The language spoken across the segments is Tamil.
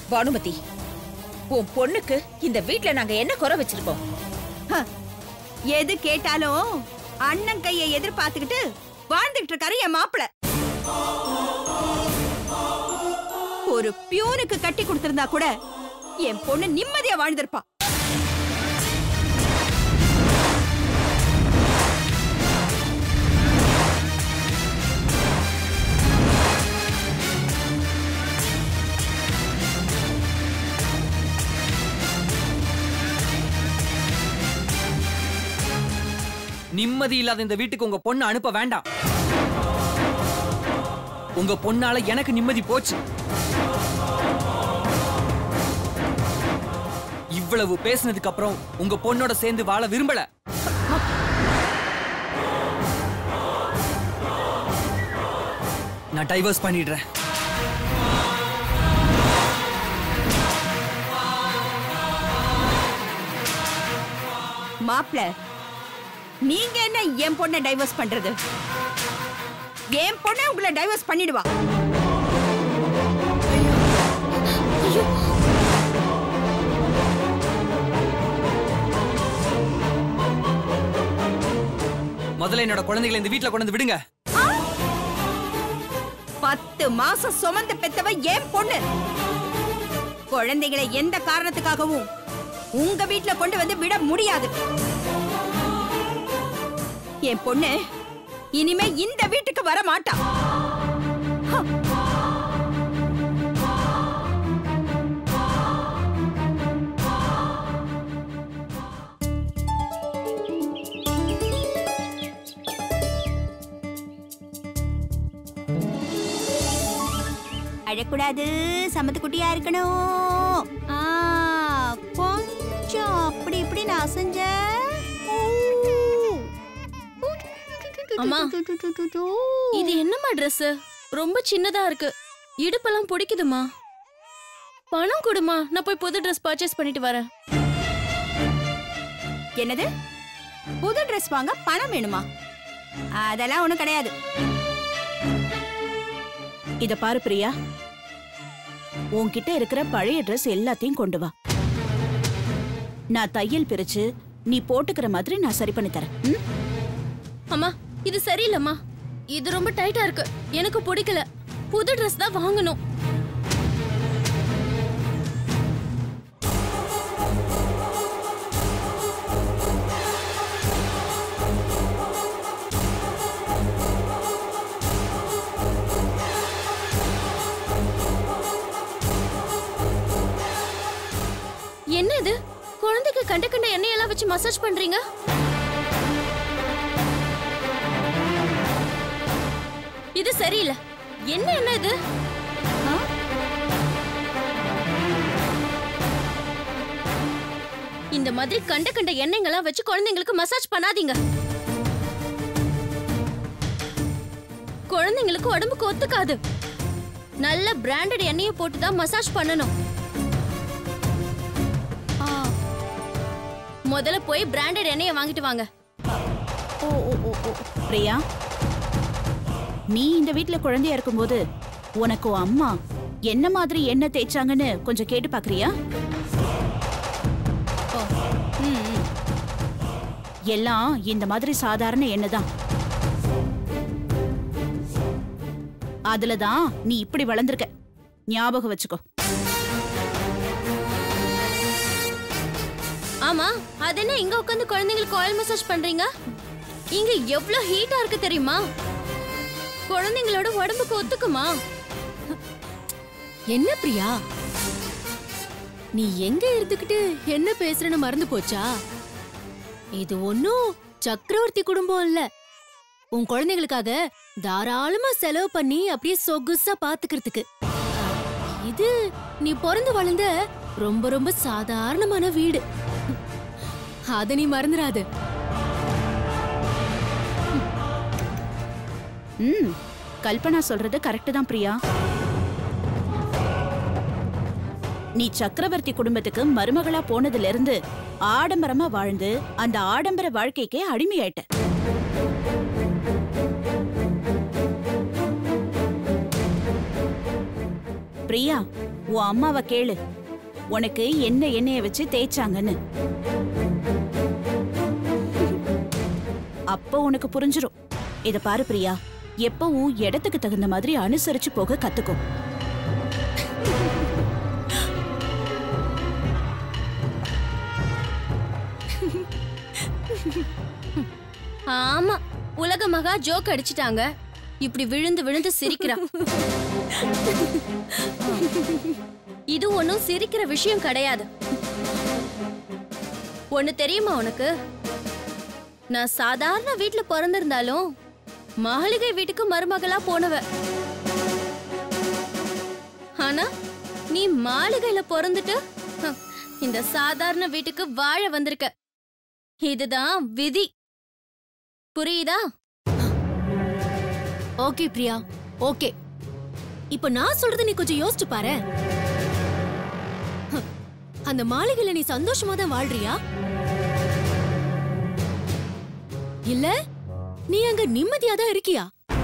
பானுமதி உன் பொண்ணுக்கு இந்த வீட்ல நாங்க என்ன குறை வச்சிருக்கோம் ஹ, எது கேட்டாலும் அண்ணன் கையை எதிர்பார்த்துக்கிட்டு வாழ்ந்துகிட்டு இருக்காரு என் மாப்பிள ஒரு பியூனுக்கு கட்டி கொடுத்திருந்தா கூட என் பொண்ணு நிம்மதியா வாழ்ந்திருப்பா நிம்மதி இல்லாத இந்த வீட்டுக்கு உங்க பொண்ணை அனுப்ப வேண்டாம் உங்க பொண்ணால எனக்கு நிம்மதி போச்சு இவ்வளவு பேசினதுக்கு அப்புறம் உங்க பொண்ணோட சேர்ந்து வாழ விரும்பல நான் டைவர்ஸ் பண்ணிடுறேன் மாப்பிள நீங்க என்ன என் பொண்ணை டைவர்ஸ் பண்றது என் பொண்ணை உங்களை டைவர்ஸ் பண்ணிடுவா முதல்ல என்னோட குழந்தைகளை இந்த வீட்ல கொண்டு வந்து விடுங்க பத்து மாசம் சுமந்து பெத்தவ என் பொண்ணு குழந்தைகளை எந்த காரணத்துக்காகவும் உங்க வீட்ல கொண்டு வந்து விட முடியாது என் பொண்ணு இனிமே இந்த வீட்டுக்கு வர மாட்டா ஹ. அழக்கூடாது சமத்து குட்டியா இருக்கணும் ஆ, கொஞ்சம் அப்படி இப்படி நான் அசைஞ்ச அம்மா. இது என்னம்மா Dress ரொம்ப சின்னதா இருக்கு இடுப்பெல்லாம் பிடிக்குதுமா பணம் கொடுமா நான் போய் புது Dress பர்ச்சேஸ் பண்ணிட்டு வரேன் என்னது புது ட்ரெஸ் வாங்க பணம் வேணுமா அதெல்லாம் ஒண்ணும் கிடையாது இத பாரு பிரியா உன்கிட்ட இருக்கிற பழைய Dress எல்லாத்தையும் கொண்டு வா நான் தையல் பிரிச்சு நீ போட்டுக்கிற மாதிரி நான் சரி பண்ணி தரேன் ம்? அம்மா இது சரியில்லைம்மா இது ரொம்ப டைட்டா இருக்கு எனக்கு பிடிக்கல புது Dress தான் வாங்கணும் என்ன இது குழந்தைக்கு கண்ட கண்ட எண்ணெயெல்லாம் வச்சு மசாஜ் பண்றீங்க இது சரியில்லை என்ன என்ன இது ஆ? இந்த மாதிரி கண்ட கண்ட எண்ணெய்ங்கெல்லாம் வச்சு குழந்தைங்களுக்கு மசாஜ் பண்ணாதீங்க குழந்தைங்களுக்கு உடம்புக்கு ஒத்துக்காது நல்ல பிராண்டட் எண்ணெயை போட்டு தான் மசாஜ் பண்ணணும் ஆ. முதல்ல போய் பிராண்டட் எண்ணெயை வாங்கிட்டு வாங்க ஓ ஓ ஓ ஓ பிரியா நீ இந்த வீட்ல குழந்தையா இருக்கும்போது உனக்கு உன் அம்மா என்ன மாதிரி எண்ணெய் தேய்ச்சாங்கன்னு கொஞ்சம் கேட்டு பாக்குறியா ஓ ம் ம். எல்லாம் இந்த மாதிரி சாதாரண எண்ணெய் தான் அதுல தான் நீ இப்படி வளர்ந்திருக்க ஞாபகம் வச்சுக்கோ ஆமா அது என்ன இங்க உட்காந்து குழந்தைங்களுக்கு ஆயில் மசாஜ் பண்றீங்க இங்க எவ்வளவு ஹீட்டா இருக்கு தெரியுமா குழந்தைங்களோட உடம்புக்கு ஒத்துக்குமா என்ன பிரியா நீ எங்க இருந்துகிட்டு என்ன பேசுறன்னு மறந்து போச்சா இது ஒன்னும் சக்கரவர்த்தி குடும்பம் இல்ல உன் குழந்தைகளுக்காக தாராளமா செலவு பண்ணி அப்படியே சொகுசா பாத்துக்கிறதுக்கு இது நீ பிறந்து வளர்ந்த ரொம்ப ரொம்ப சாதாரணமான வீடு அத நீ மறந்துடாத ம் கல்பனா சொல்றது கரெக்ட் தான் பிரியா நீ சக்கரவர்த்தி குடும்பத்துக்கு மருமகளா போனதுல இருந்து ஆடம்பரமா வாழ்ந்து அந்த ஆடம்பர வாழ்க்கைக்கே அடிமையாயிட்ட பிரியா உன் அம்மாவை கேளு உனக்கு என்ன எண்ணெய வச்சு தேய்ச்சாங்கன்னு அப்போ உனக்கு புரிஞ்சிரும் இத பாரு பிரியா எப்பவும் இடத்துக்கு தகுந்த மாதிரி அனுசரிச்சு போக கத்துக்கோ ஆமா உலக மகா ஜோக் அடிச்சிட்டாங்க இப்படி விழுந்து விழுந்து சிரிக்கிறா இது ஒண்ணும் சிரிக்கிற விஷயம் கிடையாது ஒண்ணு தெரியுமா உனக்கு நான் சாதாரண வீட்ல பிறந்திருந்தாலும் மாளிகை வீட்டுக்கு மருமகளா போனவ ஆனா நீ மாளிகையில பிறந்துட்டு ஹம், இந்த சாதாரண வீட்டுக்கு வாழ வந்திருக்க இதுதான் விதி புரியுதா ஓகே பிரியா ஓகே இப்ப நான் சொல்றத நீ கொஞ்சம் யோசிச்சு பாரு அந்த மாளிகையில நீ சந்தோஷமா தான் வாழ்றியா இல்ல நீ அங்க நிம்மதியா தான் இருக்கியா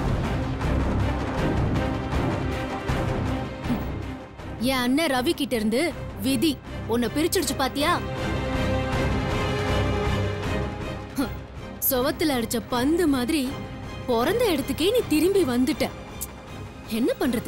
என் அண்ணன் ரவி கிட்ட இருந்து விதி உன்னை பிரிச்சிடுச்சு பாத்தியா ஹம், சுவத்துல அடிச்ச பந்து மாதிரி பிறந்த இடத்துக்கே நீ திரும்பி வந்துட்ட என்ன பண்றது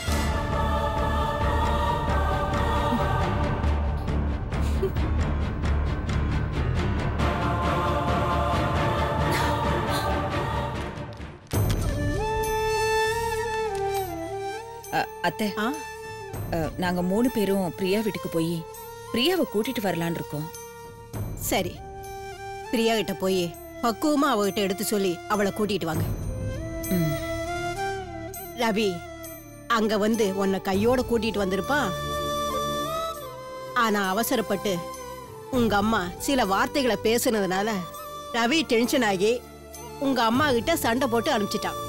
அ, அத்தை அ, நாங்க மூணு பேரும் பிரியா வீட்டுக்கு போய் பிரியாவை கூட்டிட்டு வரலான்னு இருக்கோம் சரி பிரியா கிட்ட போய் பக்குவமா அவகிட்ட எடுத்து சொல்லி அவளை கூட்டிட்டு வாங்க ம். ரவி அங்க வந்து உன்னை கையோட கூட்டிட்டு வந்திருப்பான் ஆனா அவசரப்பட்டு உங்க அம்மா சில வார்த்தைகளை பேசுனதுனால ரவி டென்ஷன் ஆகி உங்க அம்மா கிட்ட சண்டை போட்டு அனுப்பிச்சிட்டான்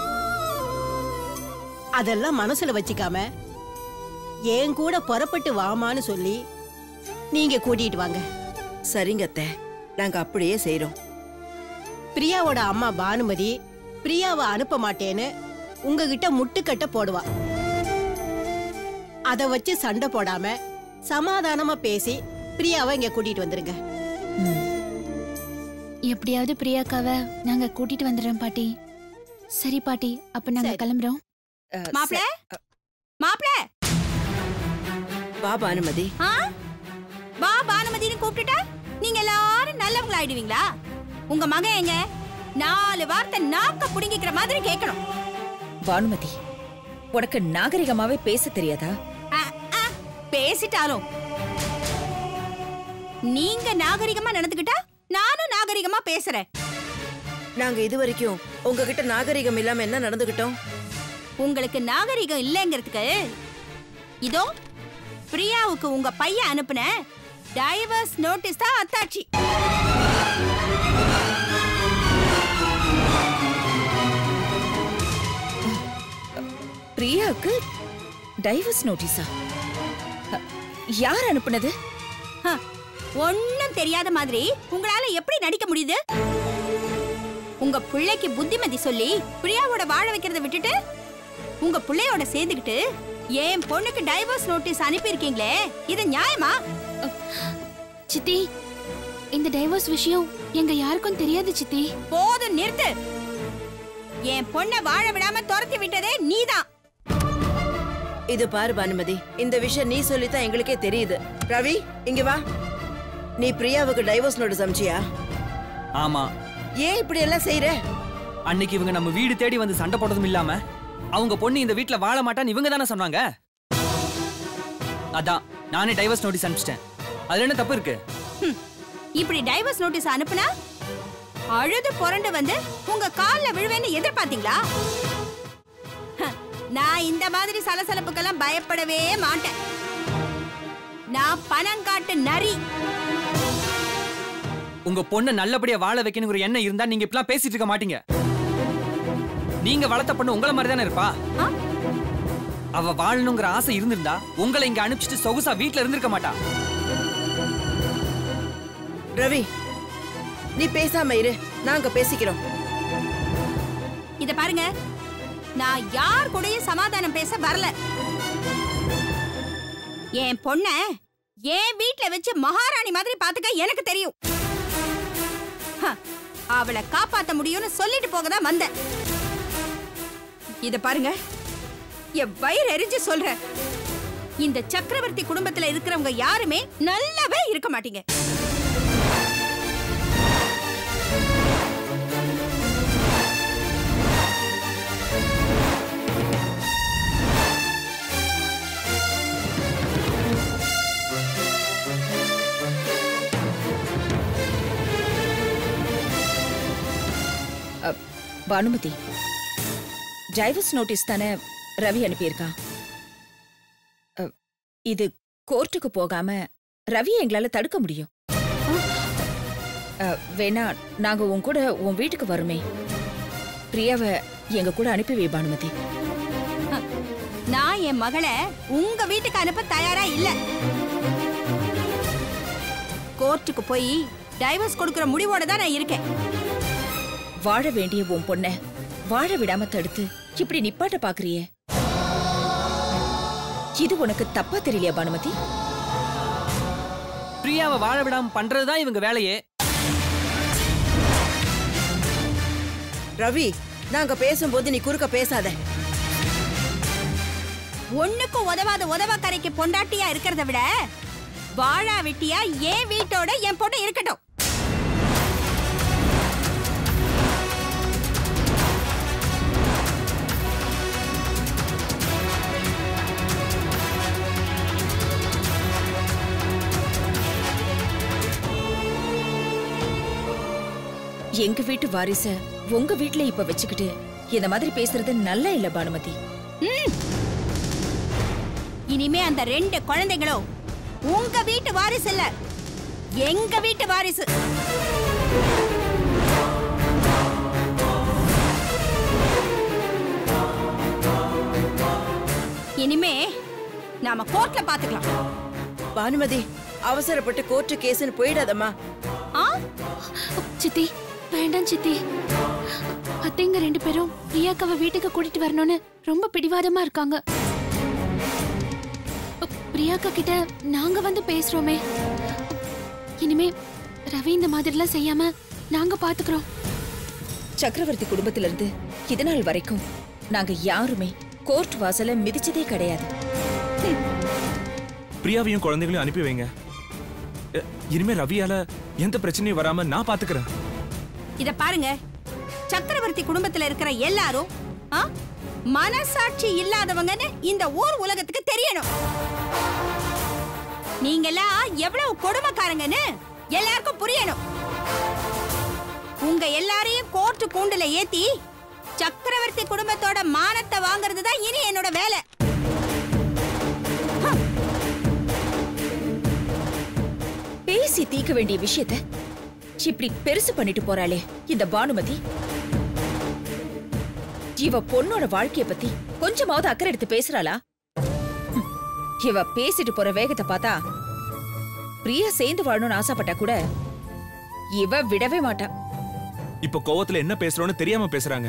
அதெல்லாம் மனசுல வச்சுக்காம என் கூட புறப்பட்டு வாமான்னு சொல்லி நீங்க கூட்டிட்டு வாங்க சரிங்க அத்தை நாங்க அப்படியே செய்றோம் பிரியாவோட அம்மா பானுமதி பிரியாவை அனுப்ப மாட்டேன்னு உங்ககிட்ட முட்டுக்கட்ட போடுவா அத வச்சு சண்டை போடாம சமாதானமா பேசி பிரியாவை இங்க கூட்டிட்டு வந்துருங்க எப்படியாவது பிரியாக்காவை நாங்க கூட்டிட்டு வந்துடுறோம் பாட்டி சரி பாட்டி அப்ப நாங்க சரி. கிளம்புறோம் அ, மாப்ள ச- மாப்ள வா பானுமதி ஆ வா பானுமதினு கூப்பிட்டுட்டா நீங்க எல்லாரும் நல்லவங்கள ஆயிடுவீங்களா உங்க மகன் எங்க நாலு வார்த்தை நாக்க புடுங்கிக்கிற மாதிரி கேட்கணும் பானுமதி உனக்கு நாகரிகமாவே பேச தெரியாதா ஆ, ஆ, பேசிட்டாலும் நீங்க நாகரிகமா நடந்துக்கிட்டா நானும் நாகரிகமா பேசுறேன் நாங்க இது வரைக்கும் உங்ககிட்ட நாகரிகம் இல்லாம என்ன நடந்துகிட்டோம் உங்களுக்கு நாகரிகம் இல்லைங்கிறதுக்கு இதோ பிரியாவுக்கு உங்க பையன் அனுப்புன டைவர்ஸ் நோட்டீஸ் தான் அத்தாட்சி பிரியாவுக்கு டைவர்ஸ் நோட்டீஸா அ, யார் அனுப்புனது ஹ, ஒண்ணும் தெரியாத மாதிரி உங்களால எப்படி நடிக்க முடியுது உங்க பிள்ளைக்கு புத்திமதி சொல்லி பிரியாவோட வாழ வைக்கிறத விட்டுட்டு உங்க பிள்ளையோட சேர்ந்துக்கிட்டு என் பொண்ணுக்கு டைவர்ஸ் நோட்டீஸ் அனுப்பியிருக்கீங்களே இது நியாயமா சித்தி இந்த டைவர்ஸ் விஷயம் எங்க யாருக்கும் தெரியாது சித்தி போதும் நிறுத்து என் பொண்ணை வாழ விடாம துரத்தி விட்டதே நீதான் இது பாரு பானுமதி இந்த விஷயம் நீ சொல்லித்தான் எங்களுக்கே தெரியுது ரவி இங்க வா நீ பிரியாவுக்கு டைவோர்ஸ் நோட்டீஸ் அமிச்சியா ஆமா ஏன் இப்படி எல்லாம் செய்யற அன்னைக்கு இவங்க நம்ம வீடு தேடி வந்து சண்டை போட்டதும் இல்லாம அவங்க பொண்ணு இந்த வீட்ல வாழ மாட்டான்னு இவங்க தானே சொன்னாங்க அதான் நானே டைவர்ஸ் நோட்டீஸ் அனுப்பிச்சிட்டேன் அதுல என்ன தப்பு இருக்கு ஹம், இப்படி டைவர்ஸ் நோட்டீஸ் அனுப்புனா அழுது புரண்டு வந்து உங்க கால்ல விழுவேன்னு எதிர்பார்த்தீங்களா ஹ, நான் இந்த மாதிரி சலசலப்புக்கெல்லாம் பயப்படவே மாட்டேன் நான் பணம் காட்டு நரி உங்க பொண்ணை நல்லபடியா வாழ வைக்கணுங்கிற எண்ணம் இருந்தா நீங்க இப்பெல்லாம் பேசிட்டு இருக்க மாட்டீங்க நீங்க வளர்த்த பொண்ணு உங்கள மாதிரி தானே இருப்பா ஆ? அவ வாழணுங்கிற ஆசை இருந்திருந்தா உங்களை இங்க அனுப்பிச்சிட்டு சொகுசா வீட்ல இருந்திருக்க மாட்டா ரவி நீ பேசாம இரு நாங்க பேசிக்கிறோம் இத பாருங்க நான் யார் கூடயும் சமாதானம் பேச வரல என் பொண்ண என் வீட்ல வச்சு மகாராணி மாதிரி பாத்துக்க எனக்கு தெரியும் ஹ, அவளை காப்பாத்த முடியும்னு சொல்லிட்டு போக தான் வந்தேன் இத பாருங்க என் வயிறு எரிஞ்சு சொல்றேன் இந்த சக்கரவர்த்தி குடும்பத்துல இருக்கிறவங்க யாருமே நல்லாவே இருக்க மாட்டீங்க அ, பானுமதி டைவர்ஸ் நோட்டீஸ் தானே ரவி அனுப்பியிருக்கான் அ, இது கோர்ட்டுக்கு போகாம ரவி எங்களால தடுக்க முடியும் அ, வேணா நாங்க உன் கூட உன் வீட்டுக்கு வருமே பிரியாவை எங்க கூட அனுப்பி வை பானுமதி நான் என் மகளை உங்க வீட்டுக்கு அனுப்ப தயாரா இல்ல கோர்ட்டுக்கு போய் டைவர்ஸ் கொடுக்கிற முடிவோட தான் நான் இருக்கேன் வாழ வேண்டிய உன் பொண்ண வாழ விடாம தடுத்து இப்படி நிப்பாட்ட பாக்குறியே இது உனக்கு தப்பா தெரியலையா பானுமதி பிரியாவை வாழ விடாம பண்றதுதான் இவங்க வேலையே ரவி நாங்க பேசும்போது நீ குறுக்க பேசாத ஒண்ணுக்கும் உதவாத உதவாக்கரைக்கு பொண்டாட்டியா இருக்கிறத விட வாழா வெட்டியா என் வீட்டோட என் பொண்ணு இருக்கட்டும் எங்க வீட்டு வாரிச உங்க வீட்ல இப்ப வச்சுக்கிட்டு இந்த மாதிரி பேசுறது நல்லா இல்ல பானுமதி இனிமே அந்த ரெண்டு குழந்தைங்களும் உங்க வீட்டு வாரிசு இல்ல எங்க வீட்டு வாரிசு இனிமே நாம கோர்ட்ல பாத்துக்கலாம் பானுமதி அவசரப்பட்டு கோர்ட்டு கேஸ்னு போயிடாதம்மா ஆ சித்தி வேண்டாம் சித்தி அத்தைங்க ரெண்டு பேரும் பிரியாக்காவை வீட்டுக்கு கூட்டிட்டு வரணும்னு ரொம்ப பிடிவாதமா இருக்காங்க பிரியாக்கா கிட்ட நாங்க வந்து பேசுறோமே இனிமே ரவி இந்த மாதிரிலாம் செய்யாம நாங்க பாத்துக்கிறோம் சக்கரவர்த்தி குடும்பத்தில இருந்து இது நாள் வரைக்கும் நாங்க யாருமே கோர்ட் வாசல மிதிச்சதே கிடையாது பிரியாவையும் குழந்தைகளையும் அனுப்பி வைங்க எ, இனிமே ரவியால எந்த பிரச்சனையும் வராம நான் பாத்துக்கிறேன் இத பாருங்க சக்கரவர்த்தி குடும்பத்துல இருக்கிற எல்லாரும் ஆ, மனசாட்சி இல்லாதவங்கன்னு இந்த ஊர் உலகத்துக்கு தெரியணும் நீங்கெல்லாம் எவ்வளவு கொடுமைக்காரங்கன்னு எல்லாருக்கும் புரியணும் உங்க எல்லாரையும் கோர்ட்டு கூண்டுல ஏத்தி சக்கரவர்த்தி குடும்பத்தோட மானத்தை வாங்குறது தான் இனி என்னோட வேலை பேசி தீர்க்க வேண்டிய விஷயத்த இப்படி பெருசு பண்ணிட்டு போறாளே இந்த பானுமதி இவ பொண்ணோட வாழ்க்கைய பத்தி கொஞ்சமாவது அக்கறை எடுத்து பேசுறாளா ஹம், இவ பேசிட்டு போற வேகத்தை பார்த்தா பிரியா சேர்ந்து வாழணும்னு ஆசைப்பட்டா கூட இவ விடவே மாட்டா இப்ப கோவத்துல என்ன பேசுறோம்னு தெரியாம பேசுறாங்க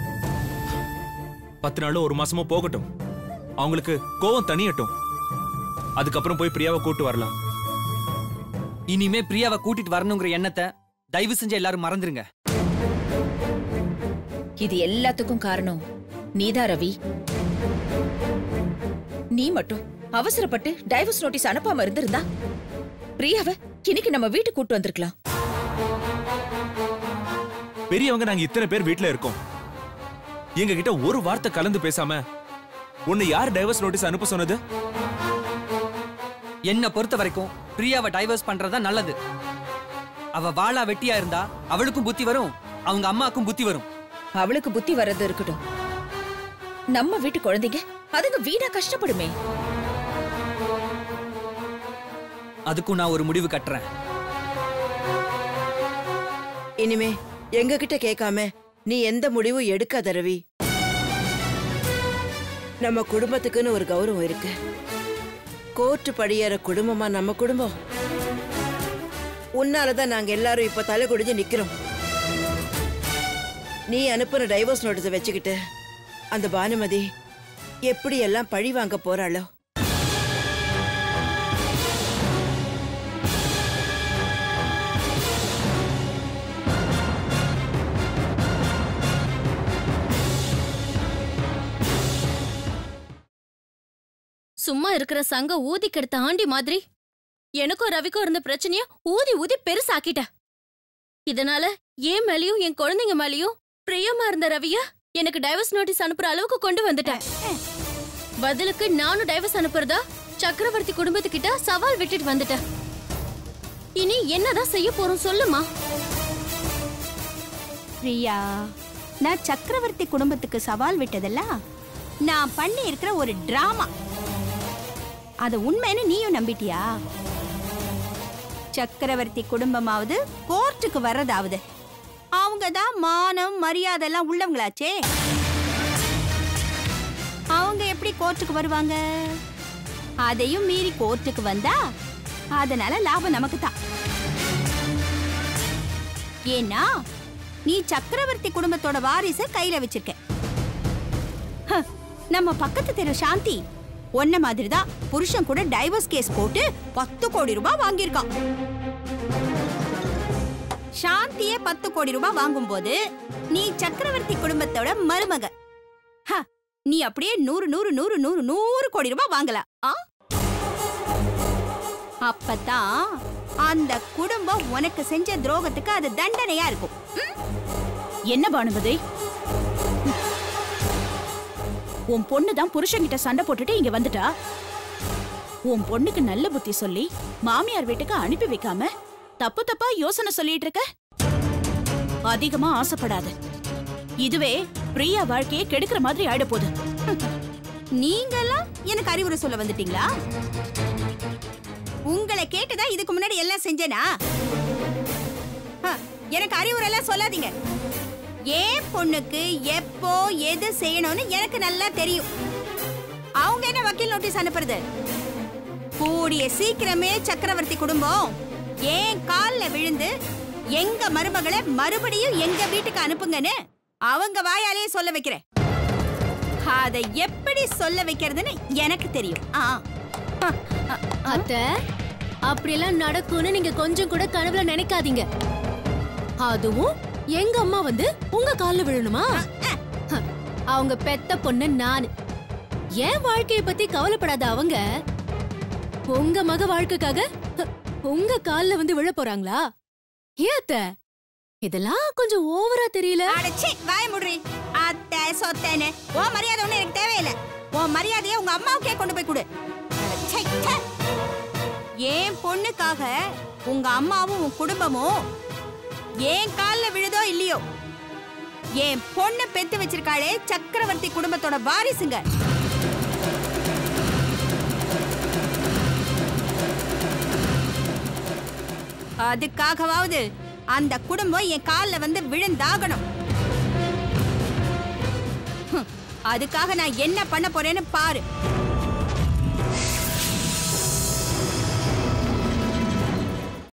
பத்து நாளோ ஒரு மாசமோ போகட்டும் அவங்களுக்கு கோவம் தனியட்டும் அதுக்கப்புறம் போய் பிரியாவை கூட்டு வரலாம் இனிமே பிரியாவை கூட்டிட்டு வரணுங்கிற எண்ணத்தை தயவு செஞ்சு எல்லாரும் மறந்துருங்க இது எல்லாத்துக்கும் காரணம் நீதான் ரவி நீ மட்டும் அவசரப்பட்டு டைவர்ஸ் நோட்டீஸ் அனுப்பாம இருந்திருந்தா பிரியாவை இன்னைக்கு நம்ம வீட்டுக்கு கூட்டு வந்திருக்கலாம் பெரியவங்க நாங்க இத்தனை பேர் வீட்ல இருக்கோம் எங்க கிட்ட ஒரு வார்த்தை கலந்து பேசாம உன்னை யார் டைவர்ஸ் நோட்டீஸ் அனுப்ப சொன்னது என்ன பொறுத்த வரைக்கும் பிரியாவை டைவர்ஸ் பண்றதா நல்லது அவ வாளா வெட்டியா இருந்தா அவளுக்கும் புத்தி வரும் அவங்க அம்மாக்கும் புத்தி வரும் அவளுக்கு புத்தி வர்றது இருக்கட்டும் நம்ம வீட்டு குழந்தைங்க அதுங்க வீணா கஷ்டப்படுமே அதுக்கும் நான் ஒரு முடிவு கட்டுறேன் இனிமே எங்க கிட்ட கேட்காம நீ எந்த முடிவும் எடுக்காத ரவி நம்ம குடும்பத்துக்குன்னு ஒரு கௌரவம் இருக்கு கோர்ட்டு படியேற குடும்பமா நம்ம குடும்பம் உன்னாலதான் நாங்க எல்லாரும் இப்ப தலை குடிஞ்சு நிக்கிறோம் நீ அனுப்புன டைவர்ஸ் நோட்டீஸை வச்சுக்கிட்டு அந்த பானுமதி எப்படி எல்லாம் பழி வாங்க போறாளோ சும்மா இருக்கிற சங்க ஊதி கெடுத்த ஆண்டி மாதிரி எனக்கும் ரவிக்கும் இருந்த பிரச்சனைய ஊதி ஊதி பெருசாக்கிட்ட இதனால என் மேலயும் என் குழந்தைங்க மேலயும் பிரியமா இருந்த ரவிய எனக்கு டைவர்ஸ் நோட்டீஸ் அனுப்புற அளவுக்கு கொண்டு வந்துட்டேன் பதிலுக்கு நானும் டைவர்ஸ் அனுப்புறதா சக்கரவர்த்தி குடும்பத்துக்கிட்ட சவால் விட்டுட்டு வந்துட்டேன் இனி என்னதான் செய்ய போறோம் சொல்லுமா பிரியா நான் சக்கரவர்த்தி குடும்பத்துக்கு சவால் விட்டதெல்லாம் நான் பண்ணி இருக்கிற ஒரு டிராமா அது உண்மைன்னு நீயும் நம்பிட்டியா சக்கரவர்த்தி குடும்பமாவது கோர்ட்டுக்கு வர்றதாவது அவங்க தான் மானம் மரியாதை எல்லாம் உள்ளவங்களாச்சே அவங்க எப்படி கோர்ட்டுக்கு வருவாங்க அதையும் மீறி கோர்ட்டுக்கு வந்தா அதனால லாபம் நமக்கு தான் ஏன்னா நீ சக்கரவர்த்தி குடும்பத்தோட வாரிச கையில வச்சிருக்க ஹ, நம்ம பக்கத்து தெரு சாந்தி ஒன்ன மாதிரி தான் புருஷன் கூட டைவர்ஸ் கேஸ் போட்டு பத்து கோடி ரூபாய் வாங்கியிருக்கான் சாந்தியே பத்து கோடி ரூபாய் வாங்கும்போது நீ சக்கரவர்த்தி குடும்பத்தோட மருமக ஹ, நீ அப்படியே நூறு நூறு நூறு நூறு நூறு கோடி ரூபாய் வாங்கலாம் ஆ அப்பதான் அந்த குடும்பம் உனக்கு செஞ்ச துரோகத்துக்கு அது தண்டனையா இருக்கும் ம்? என்ன பானுமதி உன் பொண்ணு தான் புருஷன்கிட்ட சண்டை போட்டுட்டு இங்க வந்துட்டா உன் பொண்ணுக்கு நல்ல புத்தி சொல்லி மாமியார் வீட்டுக்கு அனுப்பி வைக்காம தப்பு தப்பா யோசனை சொல்லிட்டு இருக்க அதிகமா ஆசைப்படாத இதுவே பிரியா வாழ்க்கையை கெடுக்கிற மாதிரி ஆயிட போகுது நீங்கெல்லாம் எனக்கு அறிவுரை சொல்ல வந்துட்டீங்களா உங்களை கேட்டுதான் இதுக்கு முன்னாடி எல்லாம் செஞ்சேனா ஹ, எனக்கு அறிவுரை எல்லாம் சொல்லாதீங்க ஏன் பொண்ணுக்கு எப்போ எது செய்யணும்னு எனக்கு நல்லா தெரியும் அவங்க என்ன வக்கீல் நோட்டீஸ் அனுப்புறது கூடிய சீக்கிரமே சக்கரவர்த்தி குடும்பம் ஏன் கால்ல விழுந்து எங்க மருமகளை மறுபடியும் எங்க வீட்டுக்கு அனுப்புங்கன்னு அவங்க வாயாலேயே சொல்ல வைக்கிறேன் அதை எப்படி சொல்ல வைக்கிறதுன்னு எனக்கு தெரியும் ஆ அத்த அப்படியெல்லாம் நடக்கும்னு நீங்க கொஞ்சம் கூட கனவுல நினைக்காதீங்க அதுவும் எங்க அம்மா வந்து உங்க கால்ல விழணுமா ஹ, அவங்க பெத்த பொண்ணு நானு என் வாழ்க்கைய பத்தி கவலைப்படாத அவங்க உங்க மக வாழ்க்கைக்காக ஹ, உங்க கால்ல வந்து விழ போறாங்களா ஏன் அத்த இதெல்லாம் கொஞ்சம் ஓவரா தெரியல அடச்சி வாய முடுறி அத்தை சொத்தேன்னு உன் மரியாதை ஒண்ணு எனக்கு தேவையில்லை உன் மரியாதையை உங்க அம்மாவுக்கே கொண்டு போய் கொடு அடச்சை, ச்சே. என் பொண்ணுக்காக உங்க அம்மாவும் உன் குடும்பமும் ஏன் கால்ல விழுதோ இல்லையோ என் பொண்ணு பெத்து வச்சிருக்காளே சக்கரவர்த்தி குடும்பத்தோட வாரிசுங்க அதுக்காகவாவது அந்த குடும்பம் என் கால்ல வந்து விழுந்தாகணும் ஹம், அதுக்காக நான் என்ன பண்ண போறேன்னு பாரு